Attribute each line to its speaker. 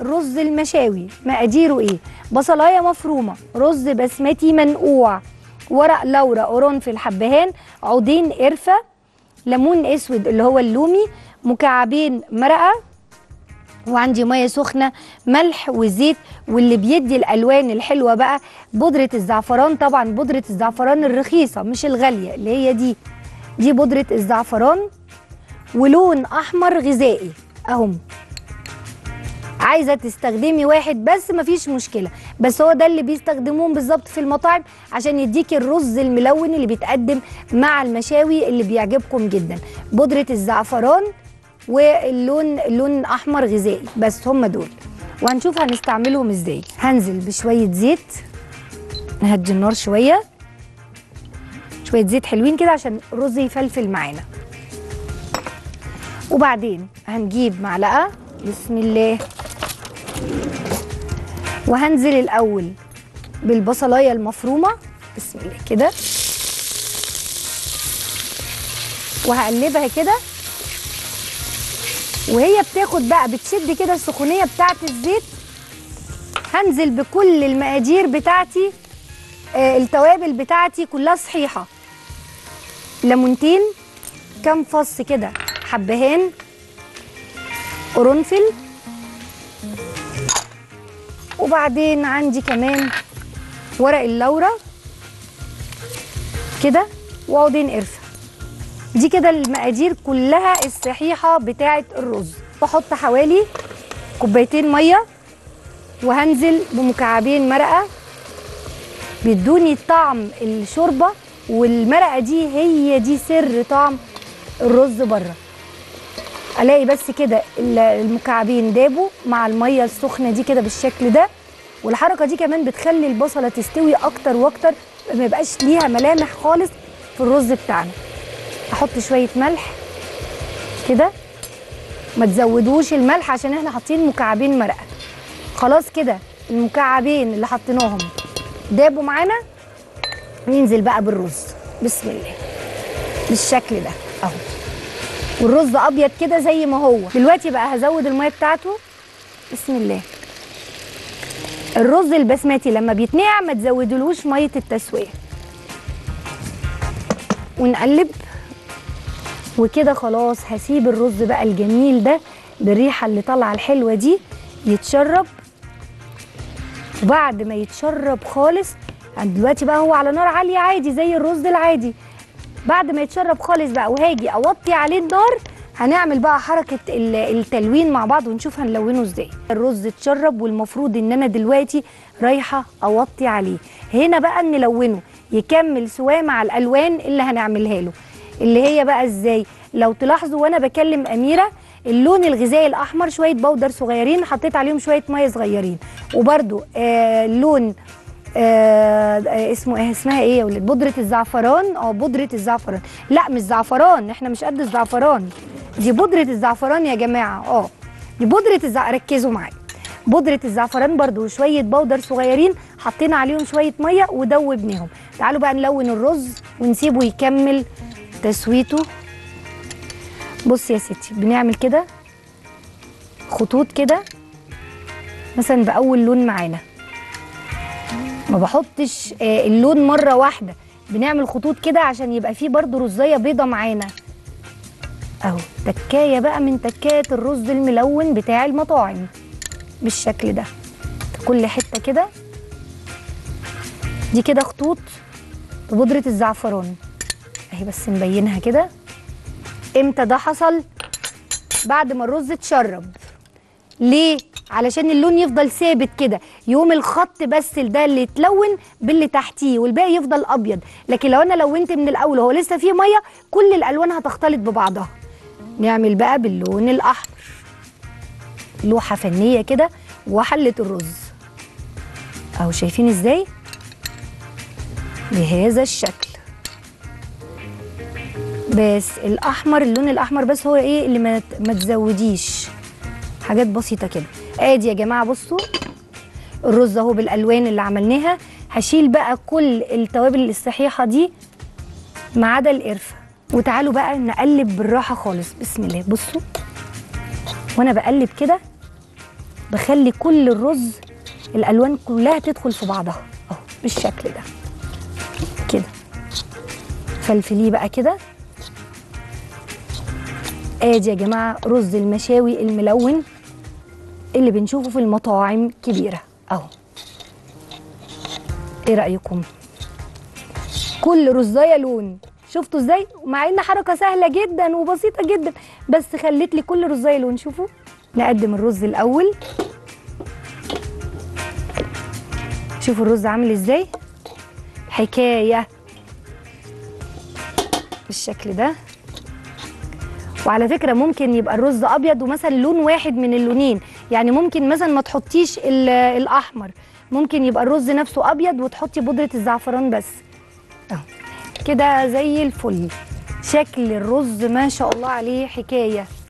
Speaker 1: رز المشاوي مقاديره ايه بصلايه مفرومه رز بسمتي منقوع ورق لورا قرنفل حبهان عودين قرفه ليمون اسود اللي هو اللومي مكعبين مرقه وعندي ميه سخنه ملح وزيت واللي بيدي الالوان الحلوه بقى بودره الزعفران طبعا بودره الزعفران الرخيصه مش الغاليه اللي هي دي دي بودره الزعفران ولون احمر غذائي اهم عايزه تستخدمي واحد بس مفيش مشكله بس هو ده اللي بيستخدموه بالظبط في المطاعم عشان يديكي الرز الملون اللي بيتقدم مع المشاوي اللي بيعجبكم جدا بودره الزعفران واللون لون احمر غذائي بس هم دول وهنشوف هنستعملهم ازاي هنزل بشويه زيت نهدي النار شويه شويه زيت حلوين كده عشان الرز يفلفل معانا وبعدين هنجيب معلقه بسم الله وهنزل الاول بالبصلايه المفرومه بسم الله كده وهقلبها كده وهي بتاخد بقى بتشد كده السخونيه بتاعه الزيت هنزل بكل المقادير بتاعتي آه التوابل بتاعتي كلها صحيحه ليمونتين كام فص كده حبهان قرنفل وبعدين عندي كمان ورق اللورة كده وعودين قرفة دي كده المقادير كلها الصحيحة بتاعة الرز بحط حوالي كوبايتين مية وهنزل بمكعبين مرقة بيدوني طعم الشوربة والمرقة دي هي دي سر طعم الرز بره الاقي بس كده المكعبين دابوا مع الميه السخنه دي كده بالشكل ده والحركه دي كمان بتخلي البصله تستوي اكتر واكتر ما يبقاش ليها ملامح خالص في الرز بتاعنا احط شويه ملح كده ما تزودوش الملح عشان احنا حاطين مكعبين مرقه خلاص كده المكعبين اللي حطيناهم دابوا معانا ننزل بقى بالرز بسم الله بالشكل ده اهو والرز ابيض كده زي ما هو دلوقتي بقى هزود الميه بتاعته بسم الله الرز البسمتي لما بيتنقع ما تزودلوش ميه التسويه ونقلب وكده خلاص هسيب الرز بقى الجميل ده بالريحه اللي طالعه الحلوه دي يتشرب وبعد ما يتشرب خالص دلوقتي بقى هو على نار عاليه عادي زي الرز العادي بعد ما يتشرب خالص بقى وهاجي اوطي عليه النار هنعمل بقى حركه التلوين مع بعض ونشوف هنلونه ازاي الرز اتشرب والمفروض ان انا دلوقتي رايحه اوطي عليه هنا بقى نلونه يكمل سواه مع الالوان اللي هنعملها له اللي هي بقى ازاي لو تلاحظوا وانا بكلم اميره اللون الغذائي الاحمر شويه بودر صغيرين حطيت عليهم شويه ميه صغيرين وبرده آه لون آه اسمه ايه اسمها ايه يا ولاد بودره الزعفران اه بودره الزعفران لا مش زعفران احنا مش قد الزعفران دي بودره الزعفران يا جماعه اه دي بودره الزع ركزوا معايا بودره الزعفران برده وشويه بودر صغيرين حطينا عليهم شويه ميه ودوبناهم تعالوا بقى نلون الرز ونسيبه يكمل تسويته بص يا ستي بنعمل كده خطوط كده مثلا باول لون معانا ما بحطش اللون مره واحده بنعمل خطوط كده عشان يبقى فيه برضو رزايه بيضه معانا اهو تكايه بقى من تكايه الرز الملون بتاع المطاعم بالشكل ده في كل حته كده دي كده خطوط ببودره الزعفران اهي بس نبينها كده امتى ده حصل بعد ما الرز اتشرب ليه علشان اللون يفضل ثابت كده يوم الخط بس ده اللي يتلون باللي تحتيه والباقي يفضل ابيض لكن لو انا لونت من الاول وهو لسه فيه ميه كل الالوان هتختلط ببعضها نعمل بقى باللون الاحمر لوحه فنيه كده وحله الرز اهو شايفين ازاي بهذا الشكل بس الاحمر اللون الاحمر بس هو ايه اللي ما ما تزوديش حاجات بسيطه كده ادي يا جماعه بصوا الرز اهو بالالوان اللي عملناها هشيل بقى كل التوابل الصحيحه دي ما عدا القرفه وتعالوا بقى نقلب بالراحه خالص بسم الله بصوا وانا بقلب كده بخلي كل الرز الالوان كلها تدخل في بعضها اهو بالشكل ده كده فلفليه بقى كده ادي يا جماعه رز المشاوي الملون اللي بنشوفه في المطاعم كبيره اهو ايه رايكم كل رزايه لون شفتوا ازاي مع ان حركه سهله جدا وبسيطه جدا بس خلت لي كل رزايه لون شوفوا نقدم الرز الاول شوفوا الرز عامل ازاي حكايه بالشكل ده وعلى فكره ممكن يبقى الرز ابيض ومثلا لون واحد من اللونين يعني ممكن مثلا ما تحطيش ال- الاحمر ممكن يبقى الرز نفسه ابيض وتحطي بودره الزعفران بس اهو كده زي الفل شكل الرز ما شاء الله عليه حكايه